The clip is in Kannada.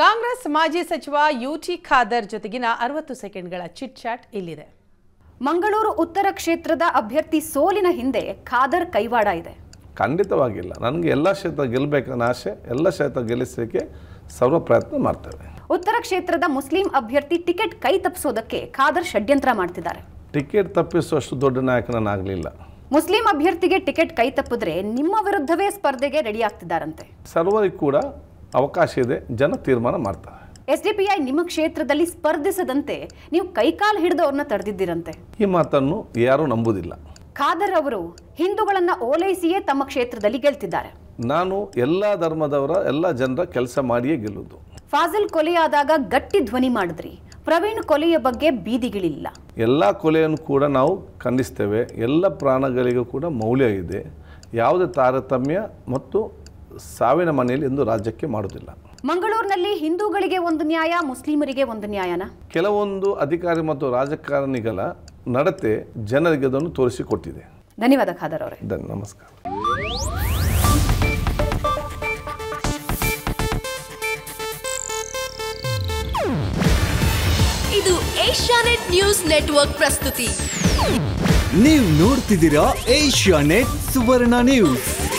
ಕಾಂಗ್ರೆಸ್ ಮಾಜಿ ಸಚಿವ ಯುಟಿ ಖಾದರ್ ಜೊತೆಗಿನ ಅರವತ್ತು ಸೆಕೆಂಡ್ಗಳ ಚಿಟ್ ಚಾಟ್ ಇಲ್ಲಿದೆ ಮಂಗಳೂರು ಉತ್ತರ ಕ್ಷೇತ್ರದ ಅಭ್ಯರ್ಥಿ ಸೋಲಿನ ಹಿಂದೆ ಖಾದರ್ ಕೈವಾಡ ಇದೆ ಖಂಡಿತವಾಗಿಲ್ಲ ನನಗೆ ಎಲ್ಲ ಕ್ಷೇತ್ರ ಗೆಲ್ಲಬೇಕನ್ನೋ ಆಸೆ ಎಲ್ಲ ಕ್ಷೇತ್ರ ಗೆಲ್ಲಿಸಲಿಕ್ಕೆ ಸರ್ವ ಪ್ರಯತ್ನ ಮಾಡ್ತೇವೆ ಉತ್ತರ ಕ್ಷೇತ್ರದ ಮುಸ್ಲಿಂ ಅಭ್ಯರ್ಥಿ ಟಿಕೆಟ್ ಕೈ ತಪ್ಪಿಸೋದಕ್ಕೆ ಖಾದರ್ ಷಡ್ಯಂತ್ರ ಮಾಡ್ತಿದ್ದಾರೆ ಟಿಕೆಟ್ ತಪ್ಪಿಸುವಷ್ಟು ದೊಡ್ಡ ನಾಯಕ ನಾನು ಆಗಲಿಲ್ಲ ಮುಸ್ಲಿಂ ಅಭ್ಯರ್ಥಿಗೆ ಟಿಕೆಟ್ ಕೈ ತಪ್ಪಿದ್ರೆ ನಿಮ್ಮ ವಿರುದ್ಧವೇ ಸ್ಪರ್ಧೆಗೆ ರೆಡಿ ಆಗ್ತಿದ್ದಾರಂತೆ ಸರ್ವರಿಗೂ ಕೂಡ ಅವಕಾಶ ಇದೆ ಜನ ತೀರ್ಮಾನ ಮಾಡ್ತಾರೆ ಎಸ್ಡಿಪಿಐ ನಿಮ್ಮ ಕ್ಷೇತ್ರದಲ್ಲಿ ಸ್ಪರ್ಧಿಸದಂತೆ ನೀವು ಕೈಕಾಲು ಹಿಡಿದು ಅವ್ರನ್ನ ತಡೆದಿದ್ದೀರಂತೆ ಈ ಮಾತನ್ನು ಯಾರೂ ನಂಬುವುದಿಲ್ಲ ಖಾದರ್ ಅವರು ಹಿಂದೂಗಳನ್ನ ಓಲೈಸಿಯೇ ತಮ್ಮ ಕ್ಷೇತ್ರದಲ್ಲಿ ಗೆಲ್ತಿದ್ದಾರೆ ನಾನು ಎಲ್ಲ ಧರ್ಮದವರ ಎಲ್ಲ ಜನರ ಕೆಲಸ ಮಾಡಿಯೇ ಗೆಲ್ಲುವುದು ಫಾಜಿಲ್ ಕೊಲೆಯಾದಾಗ ಗಟ್ಟಿ ಧ್ವನಿ ಮಾಡಿದ್ರಿ ಪ್ರವೀಣ್ ಕೊಲೆಯ ಬಗ್ಗೆ ಬೀದಿಗಿಳಿಲ್ಲ ಎಲ್ಲ ಕೊಲೆಯನ್ನು ಕೂಡ ನಾವು ಖಂಡಿಸ್ತೇವೆ ಎಲ್ಲ ಪ್ರಾಣಗಳಿಗೂ ಕೂಡ ಮೌಲ್ಯ ಇದೆ ಯಾವುದೇ ತಾರತಮ್ಯ ಮತ್ತು ಸಾವಿನ ಮನೆಯಲ್ಲಿ ಎಂದು ರಾಜ್ಯಕ್ಕೆ ಮಾಡುವುದಿಲ್ಲ ಮಂಗಳೂರಿನಲ್ಲಿ ಹಿಂದೂಗಳಿಗೆ ಒಂದು ನ್ಯಾಯ ಮುಸ್ಲಿಮರಿಗೆ ಒಂದು ನ್ಯಾಯನ ಕೆಲವೊಂದು ಅಧಿಕಾರಿ ಮತ್ತು ರಾಜಕಾರಣಿಗಳ ನಡತೆ ಜನರಿಗೆ ಅದನ್ನು ತೋರಿಸಿಕೊಟ್ಟಿದೆ ಧನ್ಯವಾದ ಖಾದರ್ ಅವರೇ ಧನ್ಯ ನಮಸ್ಕಾರ ಇದು ಏಷ್ಯಾನೆಟ್ ನ್ಯೂಸ್ ನೆಟ್ವರ್ಕ್ ಪ್ರಸ್ತುತಿ ನೀವು ನೋಡ್ತಿದ್ದೀರಾ ಏಷ್ಯಾ ನೆಟ್ ಸುವರ್ಣ ನ್ಯೂಸ್